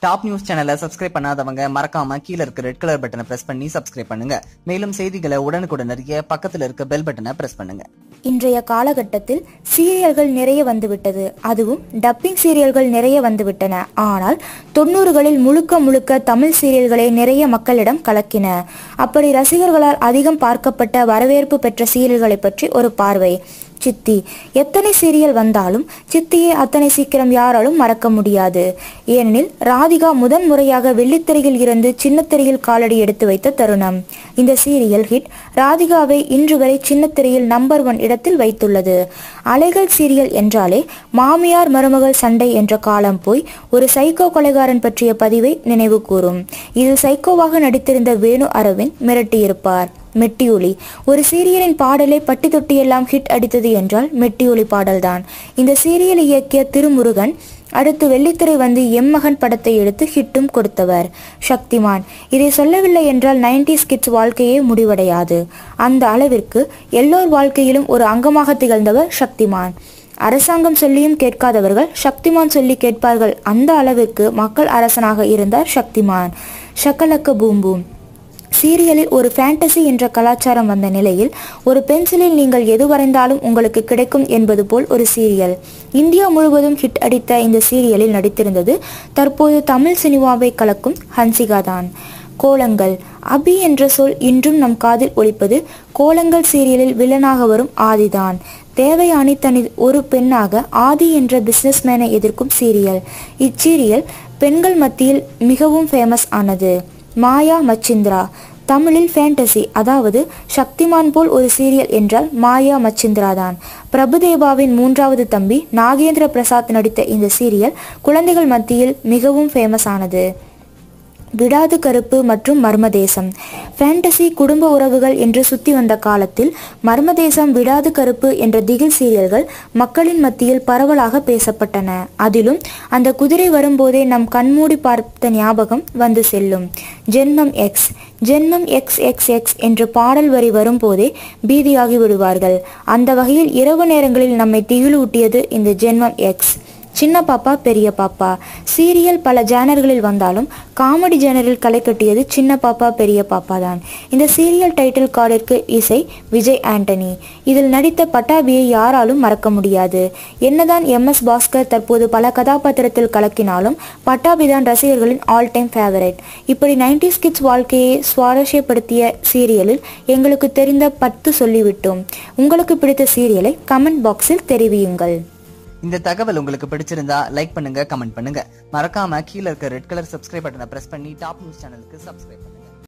top news சேனலை subscribe பண்ணாதவங்க மறக்காம கீழ இருக்க ரெட் கலர் பட்டனை பிரஸ் பண்ணி சப்ஸ்கிரைப் பண்ணுங்க மேலும் செய்திகளை உடனுக்குடன் அறிய பக்கத்துல இருக்க பெல் பட்டனை பிரஸ் பண்ணுங்க இன்றைய காலகட்டத்தில் சீரியல்கள் நிறைய வந்துவிட்டது அதுவும் டப்பிங் சீரியல்கள் நிறைய வந்துவிட்டன ஆனால் தொண்ணூறுகளில் முழுக்க முழுக்க தமிழ் சீரியல்களே நிறைய மக்களிடம் கலக்கின அப்படி ரசிகர்களால் அதிகம் பார்க்கப்பட்ட வரவேற்பு பெற்ற சீரியல்களை பற்றி ஒரு பார்வை சித்தி எத்தனை சீரியல் வந்தாலும் சித்தியை அத்தனை சீக்கிரம் யாராலும் மறக்க முடியாது ஏனெனில் ராதிகா முதன் முறையாக வெள்ளித்திரையில் இருந்து சின்னத்திரையில் காலடி எடுத்து வைத்த தருணம் இந்த சீரியல் ஹிட் ராதிகாவை இன்று வரை சின்னத்திரையில் நம்பர் ஒன் இடத்தில் வைத்துள்ளது அலைகள் சீரியல் என்றாலே மாமியார் மருமகள் சண்டை என்ற காலம் போய் ஒரு சைக்கோ கொலைகாரன் பற்றிய பதிவை நினைவு கூறும் இதில் சைக்கோவாக நடித்திருந்த வேணு அரவிந்த் மிரட்டியிருப்பார் மெட்டியொலி ஒரு சீரியலின் பாடலை பட்டி தொட்டியெல்லாம் ஹிட் அடித்தது என்றால் மெட்டியொலி பாடல்தான் இந்த சீரியலை இயக்கிய திருமுருகன் அடுத்து வெள்ளித்திரை வந்து எம்மகன் படத்தை எடுத்து ஹிட்டும் கொடுத்தவர் சக்திமான் இதை சொல்லவில்லை என்றால் நைன்டிஸ் கிட்ஸ் வாழ்க்கையே முடிவடையாது அந்த அளவிற்கு எல்லோர் வாழ்க்கையிலும் ஒரு அங்கமாக திகழ்ந்தவர் சக்திமான் அரசாங்கம் சொல்லியும் கேட்காதவர்கள் சக்திமான் சொல்லி கேட்பார்கள் அந்த அளவிற்கு மக்கள் அரசனாக இருந்தார் சக்திமான் ஷக்கலக்க பூம் பூம் சீரியலில் ஒரு ஃபேண்டசி என்ற கலாச்சாரம் வந்த நிலையில் ஒரு பென்சிலில் நீங்கள் எது வரைந்தாலும் உங்களுக்கு கிடைக்கும் என்பது போல் ஒரு சீரியல் இந்தியா முழுவதும் ஹிட் அடித்த இந்த சீரியலில் நடித்திருந்தது தற்போது தமிழ் சினிமாவை கலக்கும் ஹன்சிகா தான் கோலங்கள் அபி என்ற சொல் இன்றும் நம் காதில் ஒலிப்பது கோலங்கள் சீரியலில் வில்லனாக வரும் ஆதிதான் தேவயானி தனி ஒரு பெண்ணாக ஆதி என்ற பிசினஸ்மேனை எதிர்க்கும் சீரியல் இச்சீரியல் பெண்கள் மத்தியில் மிகவும் ஃபேமஸ் ஆனது மாயா மச்சிந்திரா தமிழில் ஃபேண்டசி அதாவது சக்திமான் போல் ஒரு சீரியல் என்றால் மாயா மச்சிந்திரா தான் பிரபுதேவாவின் மூன்றாவது தம்பி நாகேந்திர பிரசாத் நடித்த இந்த சீரியல் குழந்தைகள் மத்தியில் மிகவும் ஃபேமஸ் ஆனது விடாது கருப்பு மற்றும் மர்மதேசம் ஃபேண்டசி குடும்ப உறவுகள் என்று சுத்தி வந்த காலத்தில் மர்மதேசம் விடாது கருப்பு என்ற திகில் சீரியல்கள் மக்களின் மத்தியில் பரவலாக பேசப்பட்டன அதிலும் அந்த குதிரை வரும்போதே நம் கண்மூடி பார்த்த ஞாபகம் வந்து செல்லும் ஜென்மம் எக்ஸ் ஜென்மம் எக்ஸ் எக்ஸ் எக்ஸ் என்று பாடல் வரி வரும்போதே பீதியாகி விடுவார்கள் அந்த வகையில் இரவு நேரங்களில் நம்மை திகிலூட்டியது இந்த ஜென்மம் எக்ஸ் சின்ன பாப்பா பெரிய பாப்பா சீரியல் பல ஜேனர்களில் வந்தாலும் காமெடி ஜேனரில் களை கட்டியது சின்ன பாப்பா பெரிய பாப்பா தான் இந்த சீரியல் டைட்டில் கார்டிற்கு இசை விஜய் ஆண்டனி இதில் நடித்த பட்டாபியை யாராலும் மறக்க முடியாது என்னதான் எம் எஸ் பாஸ்கர் தற்போது பல கதாபாத்திரத்தில் கலக்கினாலும் பட்டாபி தான் ரசிகர்களின் ஆல் டைம் ஃபேவரட் இப்படி நைன்டிஸ் கிட்ஸ் வாழ்க்கையை சுவாரஸ்யப்படுத்திய சீரியலில் எங்களுக்கு தெரிந்த பத்து சொல்லிவிட்டோம் உங்களுக்கு பிடித்த சீரியலை கமெண்ட் பாக்ஸில் தெரிவியுங்கள் இந்த தகவல் உங்களுக்கு பிடிச்சிருந்தா லைக் பண்ணுங்க கமெண்ட் பண்ணுங்க மறக்காம கீழ இருக்க ரெட் கலர் சப்ஸ்கிரைப் பட்டனை பிரஸ் பண்ணி டாப் நியூஸ் சேனலுக்கு சப்ஸ்கிரைப் பண்ணுங்க